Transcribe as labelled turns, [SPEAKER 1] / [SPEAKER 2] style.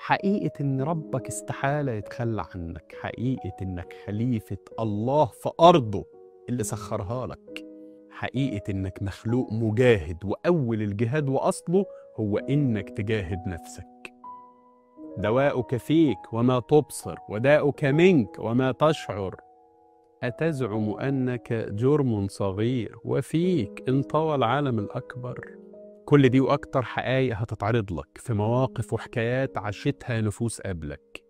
[SPEAKER 1] حقيقة إن ربك استحالة يتخلى عنك حقيقة إنك خليفة الله في أرضه اللي سخرها لك حقيقة إنك مخلوق مجاهد وأول الجهاد وأصله هو إنك تجاهد نفسك دواؤك فيك وما تبصر وداؤك منك وما تشعر أتزعم أنك جرم صغير وفيك انطوى العالم الأكبر كل دي وأكتر حقايق هتتعرض لك في مواقف وحكايات عاشتها نفوس قبلك